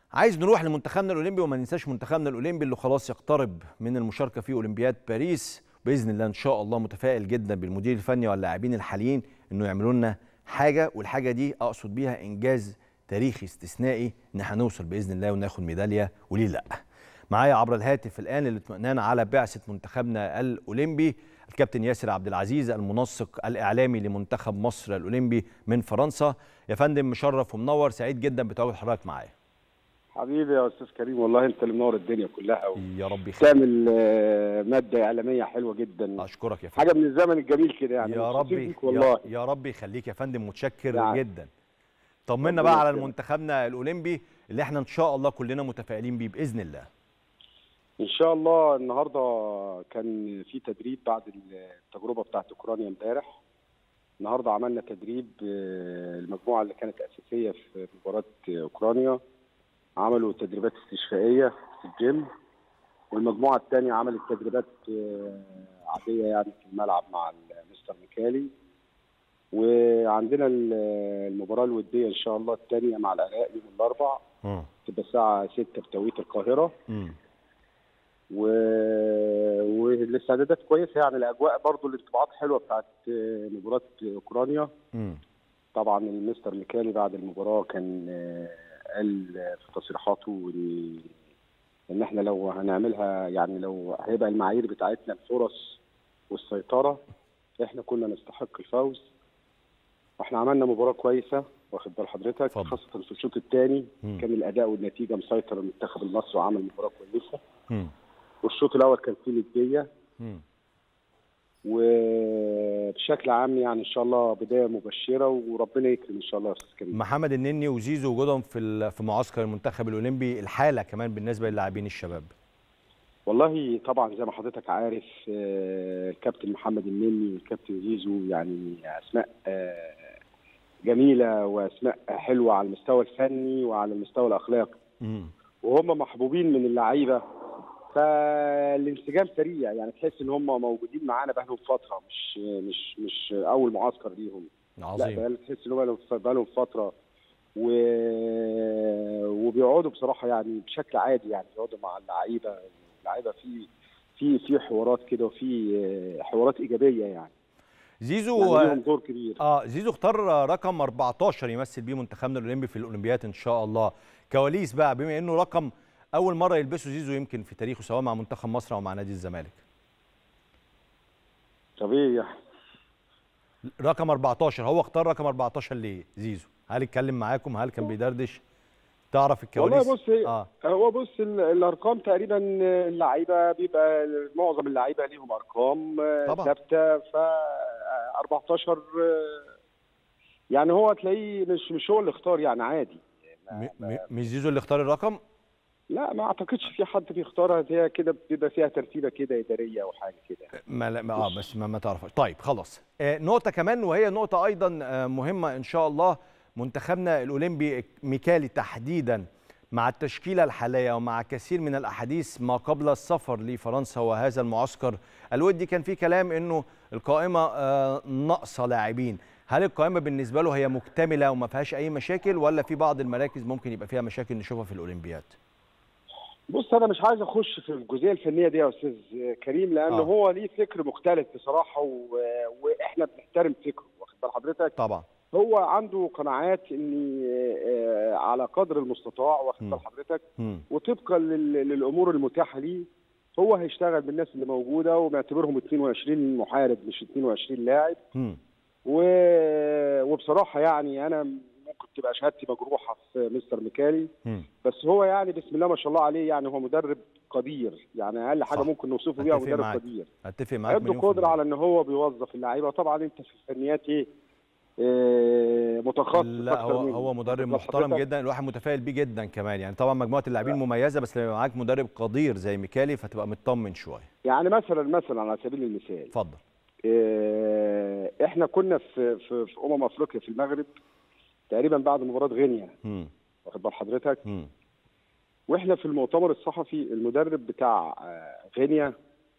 عايز نروح لمنتخبنا الاولمبي وما ننساش منتخبنا الاولمبي اللي خلاص يقترب من المشاركه في اولمبياد باريس باذن الله ان شاء الله متفائل جدا بالمدير الفني واللاعبين الحاليين انه يعملوا لنا حاجه والحاجه دي اقصد بيها انجاز تاريخي استثنائي ان احنا نوصل باذن الله وناخد ميداليه وليه لا معايا عبر الهاتف الان الاطمئنان على بعثه منتخبنا الاولمبي الكابتن ياسر عبد العزيز المنسق الاعلامي لمنتخب مصر الاولمبي من فرنسا يا فندم مشرف ومنور سعيد جدا بتواجد حضرتك معايا حبيبي يا استاذ كريم والله انت اللي منور الدنيا كلها يا رب يخليك تعمل آه، ماده اعلاميه حلوه جدا اشكرك يا فندم حاجه من الزمن الجميل كده يعني يا مبسوطين ربي بيك والله يا, يا رب يخليك يا فندم متشكر نعم. جدا طمنا ربنا بقى على يكرمك. منتخبنا الاولمبي اللي احنا ان شاء الله كلنا متفائلين بيه باذن الله ان شاء الله النهارده كان في تدريب بعد التجربه بتاعت اوكرانيا امبارح النهارده عملنا تدريب آه، المجموعه اللي كانت اساسيه في مباراه اوكرانيا عملوا تدريبات استشفائيه في الجيم والمجموعه الثانيه عملت تدريبات آه، عاديه يعني في الملعب مع مستر ميكالي وعندنا ال- المباراه الوديه ان شاء الله الثانيه مع العراق يوم الاربع مم. تبقى الساعه 6 بتوقيت القاهره مم. و... والاستعدادات كويسه يعني الاجواء برضو الانطباعات حلوه بتاعت مباراه اوكرانيا مم. طبعا المستر ميكالي بعد المباراه كان آه، قال في تصريحاته ان ان احنا لو هنعملها يعني لو هيبقى المعايير بتاعتنا الفرص والسيطره احنا كنا نستحق الفوز واحنا عملنا مباراه كويسه واخد بال حضرتك اتفضل. خاصه في الشوط الثاني مم. كان الاداء والنتيجه مسيطر المنتخب المصري وعمل مباراه كويسه مم. والشوط الاول كان فيه نديه مم. وبشكل عام يعني ان شاء الله بدايه مبشره وربنا يكرم ان شاء الله يا استاذ كريم محمد النني وزيزو وجودهم في ال- في معسكر المنتخب الاولمبي الحاله كمان بالنسبه للاعبين الشباب والله طبعا زي ما حضرتك عارف آه، الكابتن محمد النني والكابتن زيزو يعني اسماء آه، جميله واسماء حلوه على المستوى الفني وعلى المستوى الاخلاقي مم. وهم محبوبين من اللعيبه فالانسجام سريع يعني تحس ان هم موجودين معانا بقالهم فتره مش مش مش اول معسكر ليهم لا عظيم بقى تحس ان هم بقالهم فتره و... وبيقعدوا بصراحه يعني بشكل عادي يعني بيقعدوا مع اللعيبه اللعيبه في في في حوارات كده وفي حوارات ايجابيه يعني زيزو يعني ليهم دور كبير اه زيزو اختار رقم 14 يمثل بيه منتخبنا الاولمبي في الاولمبياد ان شاء الله كواليس بقى بما انه رقم اول مره يلبسه زيزو يمكن في تاريخه سواء مع منتخب مصر او مع نادي الزمالك طبيعي رقم 14 هو اختار رقم 14 ليه زيزو هل اتكلم معاكم هل كان بيدردش تعرف الكواليس والله بص هي- اه هو بص ال- الارقام تقريبا اللعيبه بيبقى معظم اللعيبه ليهم ارقام آه، طبعا. ثابته ف 14 آه، يعني هو تلاقيه مش مش هو اللي اختار يعني عادي م- م- مش زيزو اللي اختار الرقم لا ما اعتقدش في حد بيختارها هي كده بيبقى فيها ترتيبه كده اداريه او حاجه كده ما لا ما اه بس ما, ما تعرفش طيب خلاص آه نقطة كمان وهي نقطة أيضا آه مهمة إن شاء الله منتخبنا الأولمبي ميكالي تحديدا مع التشكيلة الحالية ومع كثير من الأحاديث ما قبل السفر لفرنسا وهذا المعسكر الودي كان في كلام إنه القائمة آه ناقصة لاعبين هل القائمة بالنسبة له هي مكتملة وما فيهاش أي مشاكل ولا في بعض المراكز ممكن يبقى فيها مشاكل نشوفها في الأولمبياد؟ بص انا مش عايز اخش في الجزئيه الفنيه دي يا استاذ كريم لان آه. آه. هو ليه فكر مختلف بصراحه و... واحنا بنحترم فكره واخد بال حضرتك طبعا هو عنده قناعات ان آه، على قدر المستطاع واخد مم. بال حضرتك مم. وطبقا لل... للامور المتاحه ليه هو هيشتغل بالناس اللي موجوده ومعتبرهم 22 محارب مش 22 لاعب مم. و... وبصراحه يعني انا ممكن تبقى شهادتي مجروحه في مستر ميكالي مم. بس هو يعني بسم الله ما شاء الله عليه يعني هو مدرب قدير يعني اقل حاجه صح. ممكن نوصفه بيها أتفق مدرب معاك. قدير أتفق معاك عنده مليون في قدره المية. على ان هو بيوظف اللعيبه طبعا انت في الفنيات ايه آه، متخصص لا أكتر هو مني. هو مدرب واخد بال محترم حضرتك؟ جدا الواحد متفائل بيه جدا كمان يعني طبعا مجموعه اللاعبين مميزه بس لما يبقى معاك مدرب قدير زي ميكالي فتبقى مطمن شويه يعني مثلا مثلا على سبيل المثال اتفضل آه، احنا كنا في في في امم افريقيا في المغرب تقريبا بعد مباراه غينيا مم. واخد بال حضرتك مم. واحنا في المؤتمر الصحفي المدرب بتاع آه، غينيا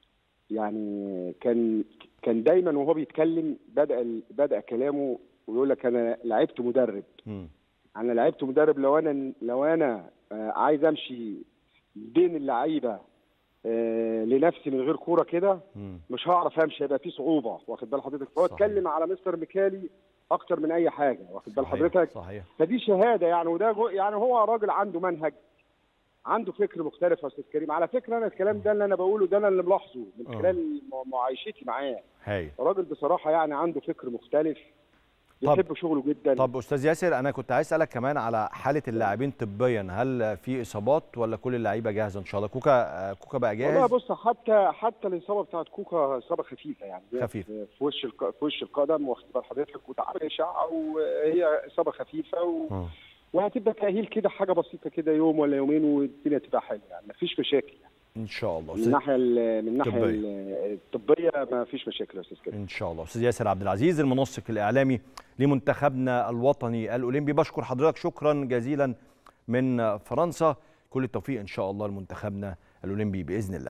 يعني كان كان دايما وهو بيتكلم بدا بدا كلامه ويقول لك انا لعبت مدرب مم. انا لعبت مدرب لو انا لو انا آه، عايز امشي بين اللعيبه آه، لنفسي من غير كوره كده مم. مش هعرف امشي هيبقى في صعوبه واخد بال حضرتك فهو صحيح. اتكلم على مستر ميكالي اكتر من اي حاجه واخد بال صحيح، حضرتك صحيح فدي شهاده يعني وده جو يعني هو راجل عنده منهج عنده فكر مختلف يا استاذ كريم على فكره انا الكلام ده اللي انا بقوله ده انا اللي ملاحظه من آه. خلال م- معايشتي معاه هايل راجل بصراحه يعني عنده فكر مختلف طب- بيحب شغله جدا طب استاذ ياسر انا كنت عايز اسالك كمان على حاله اللاعبين طبيا هل في اصابات ولا كل اللعيبه جاهزه ان شاء الله كوكا آه، كوكا بقى والله جاهز بص حتى حتى الاصابه بتاعت كوكا اصابه خفيفه يعني هي خفيفة. في في وش الق... في وش القدم واخد بال حضرتك وتعمل اشعه وهي اصابه خفيفه و... آه. وهتبقى تاهيل كده حاجه بسيطه كده يوم ولا يومين والدنيا تبقى حلوه يعني مفيش مشاكل يعني ان شاء الله من أستاذ- الناحيه ال- من الناحيه طبية. ال- الطبيه ما فيش مشاكل يا استاذ كريم ان شاء الله استاذ ياسر عبد العزيز المنسق الاعلامي لمنتخبنا الوطني الاولمبي بشكر حضرتك شكرا جزيلا من فرنسا كل التوفيق ان شاء الله لمنتخبنا الاولمبي باذن الله